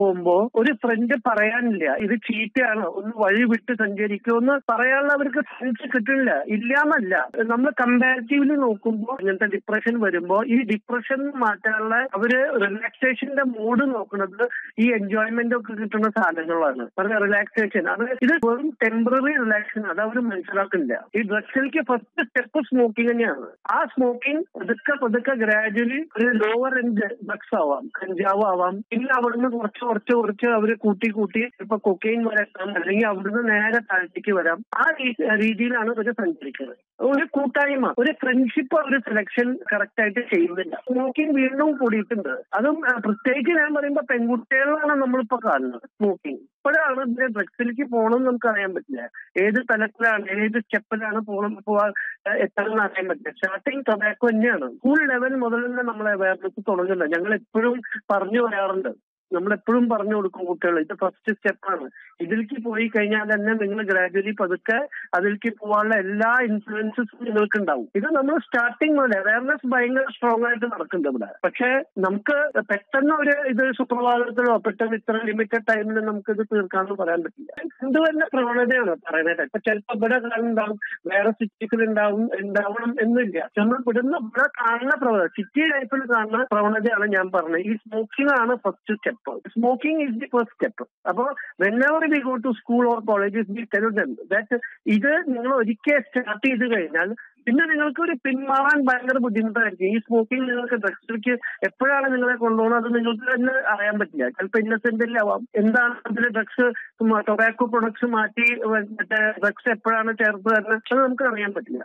പോകുമ്പോ ഒരു ഫ്രണ്ട് പറയാനില്ല ഇത് ചീത്തയാണ് ഒന്ന് വഴി വിട്ട് സഞ്ചരിക്കുമെന്ന് പറയാനുള്ള അവർക്ക് സെൻസ് കിട്ടുന്നില്ല ഇല്ലാന്നല്ല നമ്മൾ കമ്പാരിറ്റീവ്ലി നോക്കുമ്പോൾ ഇങ്ങനത്തെ ഡിപ്രഷൻ വരുമ്പോ ഈ ഡിപ്രഷൻ മാറ്റാനുള്ള അവര് റിലാക്സേഷന്റെ മൂഡ് നോക്കുന്നത് ഈ എൻജോയ്മെന്റ് ഒക്കെ കിട്ടുന്ന സാധനങ്ങളാണ് റിലാക്സേഷൻ അത് ഇത് വെറും ടെമ്പററി റിലാക്സേഷൻ അത് അവർ മനസ്സിലാക്കുന്നില്ല ഈ ഡ്രഗ്സിലേക്ക് ഫസ്റ്റ് സ്റ്റെപ്പ് സ്മോക്കിംഗ് തന്നെയാണ് ആ സ്മോക്കിംഗ് പതുക്കെ പതുക്കെ ഗ്രാജുവലി ഒരു ലോവർ എൻഡ് ഡ്രഗ്സ് ആവാം കഞ്ചാവ് ആവാം പിന്നെ അവിടുന്ന് കുറച്ച് കുറച്ച് കുറച്ച് അവര് കൂട്ടി കൂട്ടി ഇപ്പൊ കൊക്കെയിൻ വരെ എത്താം അല്ലെങ്കിൽ അവിടുന്ന് നേരെ താഴത്തേക്ക് വരാം ആ രീ- രീതിയിലാണ് ഇവര് സഞ്ചരിക്കുന്നത് ഒരു കൂട്ടായ്മ ഒരു ഫ്രണ്ട്ഷിപ്പ് ഒരു സെലക്ഷൻ കറക്റ്റ് ആയിട്ട് ചെയ്യുന്നില്ല സ്മോക്കിംഗ് വീണ്ടും കൂടിയിട്ടുണ്ട് അതും ആ, പ്രത്യേകിച്ച് ഞാൻ പറയുമ്പോ പെൺകുട്ടികളിലാണ് നമ്മളിപ്പോ കാണുന്നത് സ്മോക്കിംഗ് ഇപ്പോഴാണ് ഇതിന്റെ ഡ്രഗ്സിലേക്ക് പോകണമെന്ന് നമുക്ക് അറിയാൻ പറ്റില്ല ഏത് തലത്തിലാണ് ഏത് സ്റ്റെപ്പിലാണ് പോകണം പോവാൻ എത്തണമെന്ന് അറിയാൻ പറ്റില്ല സ്റ്റാർട്ടിങ് ടൊബാക്കോ തന്നെയാണ് സ്കൂൾ ലെവൽ മുതൽ തന്നെ നമ്മളെ അവയർനെസ് തുടങ്ങുന്നത് ഞങ്ങൾ എപ്പോഴും പറഞ്ഞു വരാറുണ്ട് നമ്മൾ എപ്പോഴും പറഞ്ഞു കൊടുക്കും കുട്ടികൾ ഇത് ഫസ്റ്റ് സ്റ്റെപ്പാണ് ഇതിലേക്ക് പോയി കഴിഞ്ഞാൽ തന്നെ നിങ്ങൾ ഗ്രാജുവലി പതുക്കെ അതിലേക്ക് പോകാനുള്ള എല്ലാ ഇൻഫ്ലുവൻസസും നിങ്ങൾക്ക് ഉണ്ടാവും ഇത് നമ്മൾ സ്റ്റാർട്ടിങ് മുതൽ അവയർനെസ് ഭയങ്കര സ്ട്രോങ് ആയിട്ട് നടക്കുന്നുണ്ട് ഇവിടെ പക്ഷേ നമുക്ക് പെട്ടെന്ന് ഒരു ഇത് സുപ്രഭാതത്തിലോ പെട്ടെന്ന് ഇത്ര ലിമിറ്റഡ് ടൈമിൽ നമുക്ക് ഇത് തീർക്കാമെന്ന് പറയാൻ പറ്റില്ല എന്ത് തന്നെ പ്രവണതയാണ് പറയുന്നത് ഇപ്പൊ ചിലപ്പോൾ ഇവിടെ കാണുന്നുണ്ടാവും വേറെ സിറ്റീസിൽ ഉണ്ടാവും ഉണ്ടാവണം എന്നില്ല നമ്മൾ ഇവിടുന്ന് ഇവിടെ കാണുന്ന പ്രവണത സിറ്റി ലൈഫിൽ കാണുന്ന പ്രവണതയാണ് ഞാൻ പറഞ്ഞത് ഈ സ്മോക്കിംഗ് ആണ് first step smoking is the first step അപ്പോൾ whenever we go to school or colleges we tell them that ഇത് നിങ്ങൾ ഒരിക്കൽ സ്റ്റാർട്ട് ചെയ്ത് കഴിഞ്ഞാൽ പിന്നെ നിങ്ങൾക്ക് ഒരു പിന്മാറാൻ ഭയങ്കര ബുദ്ധിമുട്ടായിരിക്കും ഈ സ്മോക്കിംഗ് നിങ്ങൾക്ക് ഡ്രഗ്സിലേക്ക് എപ്പോഴാണ് നിങ്ങളെ കൊണ്ടുപോകുന്നത് അത് നിങ്ങൾക്ക് തന്നെ അറിയാൻ പറ്റില്ല ചിലപ്പോൾ ഇന്നസെന്റിൽ ആവാം എന്താണ് അതിൽ ഡ്രഗ്സ് ടൊബാക്കോ പ്രൊഡക്ട്സ് മാറ്റി മറ്റേ ഡ്രഗ്സ് എപ്പോഴാണ് ചേർത്ത് തരുന്നത് അത് നമുക്ക് അറിയാൻ പറ്റില്ല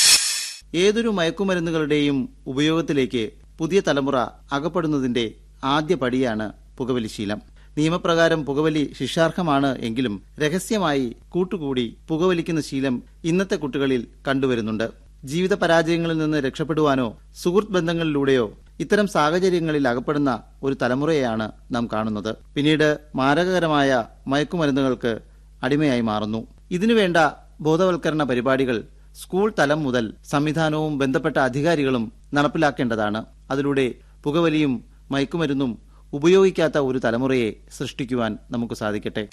ഏതൊരു മയക്കുമരുന്നുകളുടെയും ഉപയോഗത്തിലേക്ക് പുതിയ തലമുറ അകപ്പെടുന്നതിന്റെ ആദ്യ പടിയാണ് പുകവലിശീലം നിയമപ്രകാരം പുകവലി ശിക്ഷാർഹമാണ് എങ്കിലും രഹസ്യമായി കൂട്ടുകൂടി പുകവലിക്കുന്ന ശീലം ഇന്നത്തെ കുട്ടികളിൽ കണ്ടുവരുന്നുണ്ട് ജീവിത പരാജയങ്ങളിൽ നിന്ന് രക്ഷപ്പെടുവാനോ സുഹൃത്ത് ബന്ധങ്ങളിലൂടെയോ ഇത്തരം സാഹചര്യങ്ങളിൽ അകപ്പെടുന്ന ഒരു തലമുറയെയാണ് നാം കാണുന്നത് പിന്നീട് മാരകകരമായ മയക്കുമരുന്നുകൾക്ക് അടിമയായി മാറുന്നു ഇതിനുവേണ്ട ബോധവൽക്കരണ പരിപാടികൾ സ്കൂൾ തലം മുതൽ സംവിധാനവും ബന്ധപ്പെട്ട അധികാരികളും നടപ്പിലാക്കേണ്ടതാണ് അതിലൂടെ പുകവലിയും മയക്കുമരുന്നും ഉപയോഗിക്കാത്ത ഒരു തലമുറയെ സൃഷ്ടിക്കുവാൻ നമുക്ക് സാധിക്കട്ടെ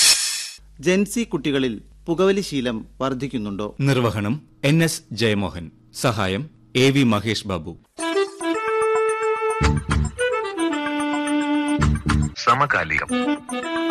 ജെൻസി കുട്ടികളിൽ പുകവലി ശീലം വർദ്ധിക്കുന്നുണ്ടോ നിർവഹണം എൻ എസ് ജയമോഹൻ സഹായം എ വി മഹേഷ് ബാബു സമകാലികം